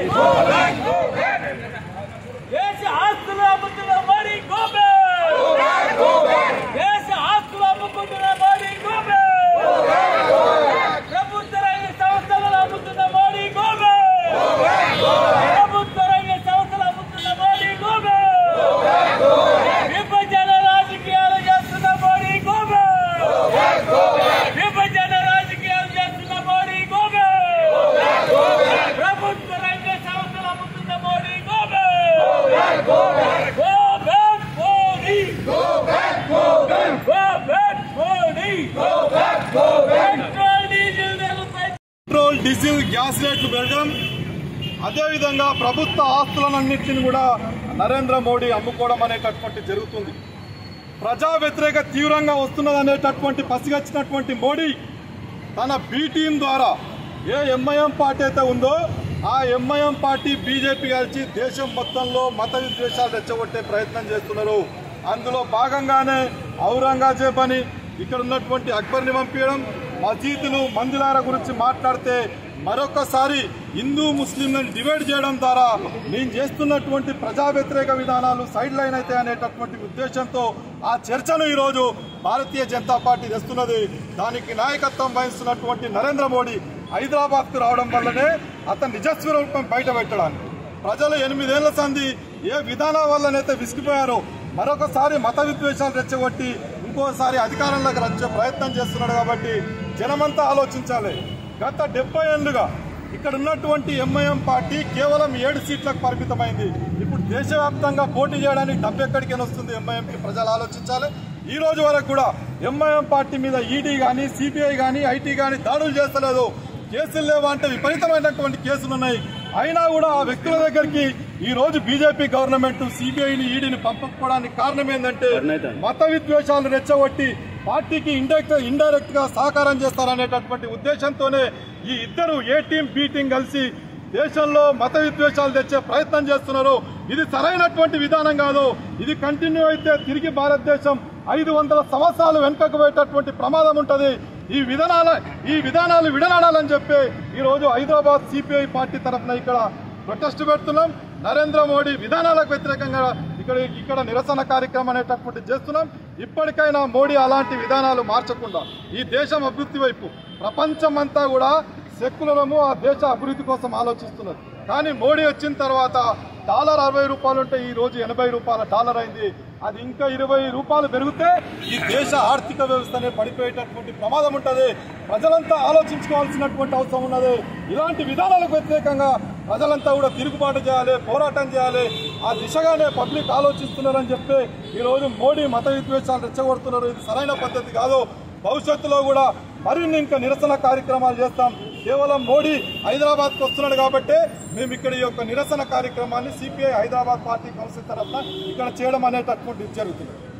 దేశ ఆస్తులు అమ్ముతున్న మోడీ గోబే దేశ ఆస్తులు అమ్ముకుంటున్న మోడీ గోబే ప్రభుత్వ రంగ సంస్థలను అమ్ముతున్న మోడీ గోబే ప్రభుత్వ రంగ సంస్థలు అమ్ముతున్న మోడీ గోబే విభజన రాజకీయాలు చేస్తున్న మోడీ గోబే విభజన రాజకీయాలు చేస్తున్న మోడీ గోబే ప్రభుత్వ రంగ సంస్థలు అమ్ముతున్న మోడీ గోబే go back Modi go back Modi petrol diesel ధరలపై పెట్రోల్ డీజిల్ గ్యాస్ రేట్లు పెరగడం అదేవిధంగా ప్రభుత్వ ఆస్తులన్నింటిని కూడా నరేంద్ర మోడీ అమ్ముకోవడం అనేటటువంటి జరుగుతుంది ప్రజా వ్యతిరేక తీవ్రంగా వస్తున్నదనేటటువంటి పసిగచ్చినటువంటి మోడీ తన బి టీం ద్వారా ఏ ఎంఐఎం పార్టీ అయితే ఉందో ఆ ఎంఐఎం పార్టీ బీజేపీ కలిసి దేశం మొత్తంలో మత విద్వేషాలు రెచ్చగొట్టే ప్రయత్నం చేస్తున్నారు అందులో భాగంగానే ఔరంగజేబ్ అని ఇక్కడ ఉన్నటువంటి అక్బర్ని పంపించడం మసీదులు మందిరాల గురించి మాట్లాడితే మరొకసారి హిందూ ముస్లింలను డివైడ్ చేయడం ద్వారా నేను చేస్తున్నటువంటి ప్రజా వ్యతిరేక విధానాలు సైడ్ లైన్ అయితే అనేటటువంటి ఉద్దేశంతో ఆ చర్చను ఈరోజు భారతీయ జనతా పార్టీ తెస్తున్నది దానికి నాయకత్వం వహిస్తున్నటువంటి నరేంద్ర మోడీ హైదరాబాద్కు రావడం వల్లనే అతని నిజస్వరూపం బయట పెట్టడానికి ప్రజలు ఎనిమిదేళ్ల సంధి ఏ విధానం వల్లనైతే విసిగిపోయారో మరొకసారి మత విద్వేషాలు రెచ్చగొట్టి ఇంకోసారి అధికారంలోకి వచ్చే ప్రయత్నం చేస్తున్నాడు కాబట్టి జనమంతా ఆలోచించాలి గత డెబ్బై ఏళ్లుగా ఇక్కడ ఉన్నటువంటి ఎంఐఎం పార్టీ కేవలం ఏడు సీట్లకు పరిమితమైంది ఇప్పుడు దేశవ్యాప్తంగా పోటీ చేయడానికి డబ్బు ఎక్కడికి వస్తుంది ఎంఐఎంకి ప్రజలు ఆలోచించాలి ఈ రోజు వరకు కూడా ఎంఐఎం పార్టీ మీద ఈడీ కానీ సిబిఐ కానీ ఐటీ కానీ దాడులు చేస్తలేదు కేసులు లేవా అంటే విపరీతమైనటువంటి కేసులు ఉన్నాయి అయినా కూడా ఆ వ్యక్తుల దగ్గరికి ఈ రోజు బీజేపీ గవర్నమెంట్ సిబిఐని ఈడీని పంపకపోవడానికి కారణం ఏంటంటే మత విద్వేషాలు రెచ్చగొట్టి పార్టీకి ఇండైరెక్ట్ ఇండైరెక్ట్ గా సహకారం చేస్తారనేటటువంటి ఉద్దేశంతోనే ఈ ఇద్దరు ఏ టీం బి టీం కలిసి దేశంలో మత విద్వేషాలు తెచ్చే ప్రయత్నం చేస్తున్నారు ఇది సరైనటువంటి విధానం కాదు ఇది కంటిన్యూ అయితే తిరిగి భారతదేశం ఐదు వందల సంవత్సరాలు వెనుకకు పోయేటటువంటి ప్రమాదం ఉంటది ఈ విధానాల ఈ విధానాలు విడనాడాలని చెప్పి ఈ రోజు హైదరాబాద్ సిపిఐ పార్టీ తరఫున ఇక్కడ ప్రొటెస్ట్ పెడుతున్నాం నరేంద్ర మోడీ విధానాలకు వ్యతిరేకంగా ఇక్కడ ఇక్కడ నిరసన కార్యక్రమం అనేటటువంటి చేస్తున్నాం ఇప్పటికైనా మోడీ అలాంటి విధానాలు మార్చకుండా ఈ దేశం అభివృద్ధి వైపు ప్రపంచమంతా కూడా సెక్యులరము ఆ దేశ అభివృద్ధి కోసం ఆలోచిస్తున్నది కానీ మోడీ వచ్చిన తర్వాత డాలర్ అరవై రూపాయలు ఉంటే ఈ రోజు ఎనభై రూపాయల డాలర్ అయింది అది ఇంకా ఇరవై రూపాయలు పెరిగితే ఈ దేశ ఆర్థిక వ్యవస్థనే పడిపోయేటటువంటి ప్రమాదం ఉంటుంది ప్రజలంతా ఆలోచించుకోవాల్సినటువంటి అవసరం ఉన్నది ఇలాంటి విధానాలకు వ్యతిరేకంగా ప్రజలంతా కూడా తిరుగుబాటు చేయాలి పోరాటం చేయాలి ఆ దిశగానే పబ్లిక్ ఆలోచిస్తున్నారని చెప్పి ఈ రోజు మోడీ మత విద్వేషాలు రెచ్చగొడుతున్నారు ఇది సరైన పద్ధతి కాదు భవిష్యత్తులో కూడా మరిన్ని ఇంకా నిరసన కార్యక్రమాలు చేస్తాం కేవలం మోడీ హైదరాబాద్కి వస్తున్నాడు కాబట్టి మేము ఇక్కడ ఈ యొక్క నిరసన కార్యక్రమాన్ని సిపిఐ హైదరాబాద్ పార్టీ కౌన్సిల్ తరఫున ఇక్కడ చేయడం అనేటటువంటి జరుగుతుంది